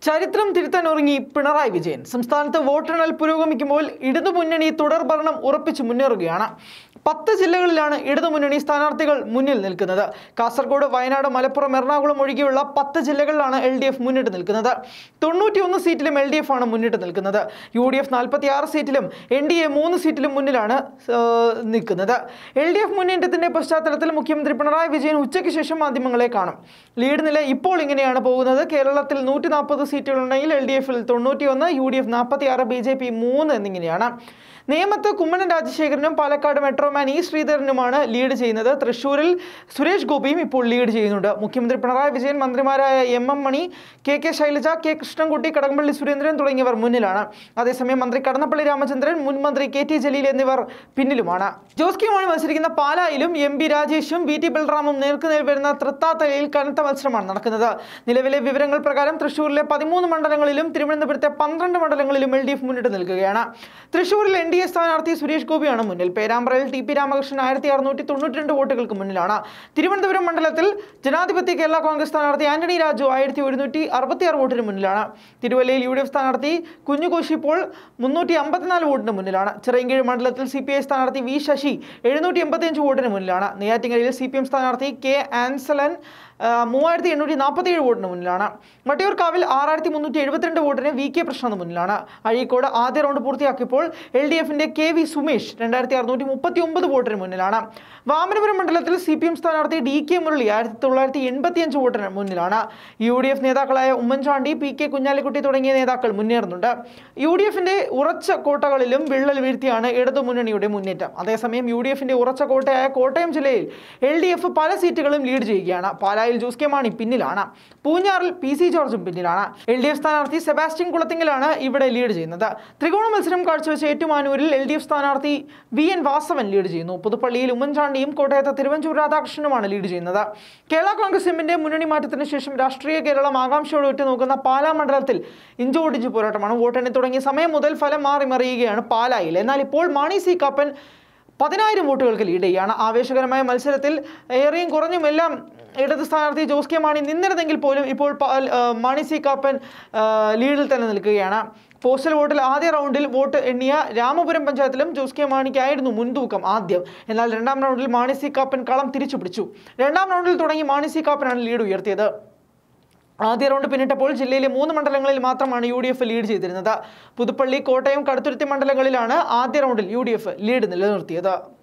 ചരിത്രം തിരുത്താൻ ഒരുങ്ങി പിണറായി വിജയൻ സംസ്ഥാനത്ത് വോട്ടെണ്ണൽ പുരോഗമിക്കുമ്പോൾ ഇടതുമുന്നണി തുടർ ഭരണം ഉറപ്പിച്ചു മുന്നേറുകയാണ് പത്ത് ജില്ലകളിലാണ് ഇടതുമുന്നണി സ്ഥാനാർത്ഥികൾ മുന്നിൽ നിൽക്കുന്നത് കാസർഗോഡ് വയനാട് മലപ്പുറം എറണാകുളം ഒഴികെയുള്ള പത്ത് ജില്ലകളിലാണ് എൽ ഡി എഫ് മുന്നിട്ട് നിൽക്കുന്നത് തൊണ്ണൂറ്റിയൊന്ന് സീറ്റിലും എൽ ഡി എഫ് ആണ് മുന്നിട്ട് നിൽക്കുന്നത് യു ഡി എഫ് നാൽപ്പത്തി ആറ് സീറ്റിലും എൻ ഡി എ മൂന്ന് സീറ്റിലും മുന്നിലാണ് ഏഹ്, നിൽക്കുന്നത് എൽ ഡി എഫ് മുന്നേറ്റത്തിന്റെ പശ്ചാത്തലത്തിൽ മുഖ്യമന്ത്രി പിണറായി വിജയൻ ഉച്ചയ്ക്ക് ശേഷം മാധ്യമങ്ങളെ കാണും ലീഡ് നില ഇപ്പോൾ ഇങ്ങനെയാണ് പോകുന്നത് കേരളത്തിൽ നൂറ്റി നാൽപ്പത് സീറ്റുകളുണ്ടെങ്കിൽ എൽ ഡി എഫിൽ തൊണ്ണൂറ്റിയൊന്ന് യു ഡി എഫ് നാൽപ്പത്തി ആറ് ബി ജെ പി മൂന്ന് എന്നിങ്ങനെയാണ് നേമത്ത് കുമ്മനം രാജശേഖരനും പാലക്കാട് മെട്രോമാൻ ഇ ശ്രീധരനുമാണ് ലീഡ് ചെയ്യുന്നത് തൃശൂരിൽ സുരേഷ് ഗോപിയും ഇപ്പോൾ ലീഡ് ചെയ്യുന്നുണ്ട് മുഖ്യമന്ത്രി പിണറായി വിജയൻ മന്ത്രിമാരായ M M Mani K K Shailaja K Krishnankutty Kadakampally Surendran തുടങ്ങിയവർ മുന്നിലാണ് അതേസമയം മന്ത്രി കടന്നപ്പള്ളി രാമചന്ദ്രൻ മുൻ മന്ത്രി കെ ടി ജലീൽ എന്നിവർ പിന്നിലുമാണ് ജോസ് കെ മാണി മത്സരിക്കുന്ന പാലായിലും എം ബി രാജേഷും വി ടി ബൽറാമും നേർക്കുനേർ വരുന്ന തൃത്താത്തലയിൽ കനത്ത മത്സരമാണ് നടക്കുന്നത് നിലവിലെ വിവരങ്ങൾ പ്രകാരം തൃശൂരിലെ പതിമൂന്ന് മണ്ഡലങ്ങളിലും തിരുവനന്തപുരത്തെ പന്ത്രണ്ട് മണ്ഡലങ്ങളിലും എൽ ഡി എഫ് മുന്നിട്ട് നിൽക്കുകയാണ് തൃശൂരിൽ എൻ ഡി എ സ്ഥാനാർത്ഥി സുരേഷ് ഗോപിയാണ് മുന്നിൽ പേരാമ്പ്രയിൽ ടി പി രാമകൃഷ്ണൻ ആയിരത്തി അറുന്നൂറ്റി തൊണ്ണൂറ്റി രണ്ട് വോട്ടുകൾക്ക് മുന്നിലാണ് തിരുവനന്തപുരം മണ്ഡലത്തിൽ ജനാധിപത്യ കേരള കോൺഗ്രസ് സ്ഥാനാർത്ഥി ആന്റണി രാജു ആയിരത്തി ഒരുന്നൂറ്റി അറുപത്തി ആറ് വോട്ടിന് മുന്നിലാണ് തിരുവല്ലയിൽ യു ഡി എഫ് സ്ഥാനാർത്ഥി കുഞ്ഞുകോശി ഇപ്പോൾ മുന്നൂറ്റി അമ്പത്തിനാല് വോട്ടിന് മുന്നിലാണ് ചിറയൻകീഴ് മണ്ഡലത്തിൽ സി പി ഐ സ്ഥാനാർത്ഥി വി ശശി എഴുന്നൂറ്റി എൺപത്തിയഞ്ച് വോട്ടിന് മുന്നിലാണ് നെയ്യാറ്റിങ്കരയിൽ സി പി എം സ്ഥാനാർത്ഥി കെ ആൻസലൻ ആ, മൂവായിരത്തി എണ്ണൂറ്റി നാൽപ്പത്തി ഏഴ് വോട്ടിന് മുന്നിലാണ് വട്ടിയൂർക്കാവിൽ ആറായിരത്തി മുന്നൂറ്റി എഴുപത്തിരണ്ട് വോട്ടിന് വി കെ പ്രശാന്ത് മുന്നിലാണ് അഴീക്കോട് ആദ്യ റൗണ്ട് പൂർത്തിയാക്കിയപ്പോൾ എൽ ഡി എഫിന്റെ കെ വി സുമേഷ് രണ്ടായിരത്തി അറുന്നൂറ്റി മുപ്പത്തി ഒമ്പത് വോട്ടിന് മുന്നിലാണ് വാമനപുരം മണ്ഡലത്തിൽ സി പി എം സ്ഥാനാർത്ഥി ഡി കെ മുരളി ആയിരത്തി തൊള്ളായിരത്തി എൺപത്തിയഞ്ച് വോട്ടിന് മുന്നിലാണ് യു ഡി എഫ് നേതാക്കളായ ഉമ്മൻചാണ്ടി പി കെ കുഞ്ഞാലിക്കുട്ടി തുടങ്ങിയ നേതാക്കൾ മുന്നേറുന്നുണ്ട് യു ഡി എഫിന്റെ ഉറച്ച കോട്ടകളിലും വിള്ളൽ വീഴ്ത്തിയാണ് ഇടതുമുന്നണിയുടെ മുന്നേറ്റം അതേസമയം യു ഡി എഫിന്റെ ഉറച്ച കോട്ടയായ കോട്ടയം ജില്ലയിൽ എൽ ഡി എഫ് പല സീറ്റുകളും ലീഡ് ചെയ്യുകയാണ് പാലായിൽ ജോസ് കെ മാണി പിന്നിലാണ് പൂഞ്ഞാറിൽ പി സി ജോർജും പിന്നിലാണ് എൽ ഡി എഫ് സ്ഥാനാർത്ഥി സെബാസ്റ്റ്യൻ കുളത്തിങ്കലാണ് ഇവിടെ ലീഡ് ചെയ്യുന്നത് ത്രികോണ മത്സരം കാഴ്ചവെച്ച ഏറ്റുമാനൂരിൽ എൽ ഡി എഫ് സ്ഥാനാർത്ഥി വി എൻ വാസവൻ ലീഡ് ചെയ്യുന്നു പുതുപ്പള്ളിയിൽ ഉമ്മൻചാണ്ടിയും കോട്ടയത്ത് തിരുവഞ്ചൂർ രാധാകൃഷ്ണനുമാണ് ലീഡ് ചെയ്യുന്നത് കേരള കോൺഗ്രസ് എമ്മിന്റെ മുന്നണി മാറ്റത്തിന് ശേഷം രാഷ്ട്രീയ കേരളം ആകാംക്ഷയോടെ ഉറ്റുനോക്കുന്ന പാലാ മണ്ഡലത്തിൽ ഇഞ്ചോടിഞ്ച് പോരാട്ടമാണ് വോട്ടെണ്ണി തുടങ്ങിയ സമയം മുതൽ ഫലം മാറി മറിയുകയാണ് പാലായിൽ എന്നാൽ ഇപ്പോൾ മാണി സി കാപ്പൻ പതിനായിരം വോട്ടുകൾക്ക് ലീഡ് ചെയ്യുകയാണ് ആവേശകരമായ മത്സരത്തിൽ ഏറെയും കുറഞ്ഞും എല്ലാം ഇടത് സ്ഥാനാർത്ഥി ജോസ് കെ മാണി നിന്നിരുന്നെങ്കിൽ പോലും ഇപ്പോൾ പാൽ- ആ, മാണി സി കാപ്പൻ ആ, ലീഡിൽ തന്നെ നിൽക്കുകയാണ് പോസ്റ്റൽ വോട്ടിൽ ആദ്യ റൗണ്ടിൽ വോട്ട് എണ്ണിയ രാമപുരം പഞ്ചായത്തിലും ജോസ് കെ മാണിക്കായിരുന്നു മുൻതൂക്കം ആദ്യം എന്നാൽ രണ്ടാം റൗണ്ടിൽ മാണി സി കാപ്പൻ കളം തിരിച്ചു പിടിച്ചു രണ്ടാം റൗണ്ടിൽ തുടങ്ങി മാണി സി കാപ്പനാണ് ലീഡ് ഉയർത്തിയത് ആദ്യ റൗണ്ട് പിന്നിട്ടപ്പോൾ ജില്ലയിലെ മൂന്ന് മണ്ഡലങ്ങളിൽ മാത്രമാണ് യു ഡി എഫ് ലീഡ് ചെയ്തിരുന്നത് പുതുപ്പള്ളി കോട്ടയം കടുത്തുരുത്തി മണ്ഡലങ്ങളിലാണ് ആദ്യ റൗണ്ടിൽ യു ഡി എഫ് ലീഡ് നിലനിർത്തിയത്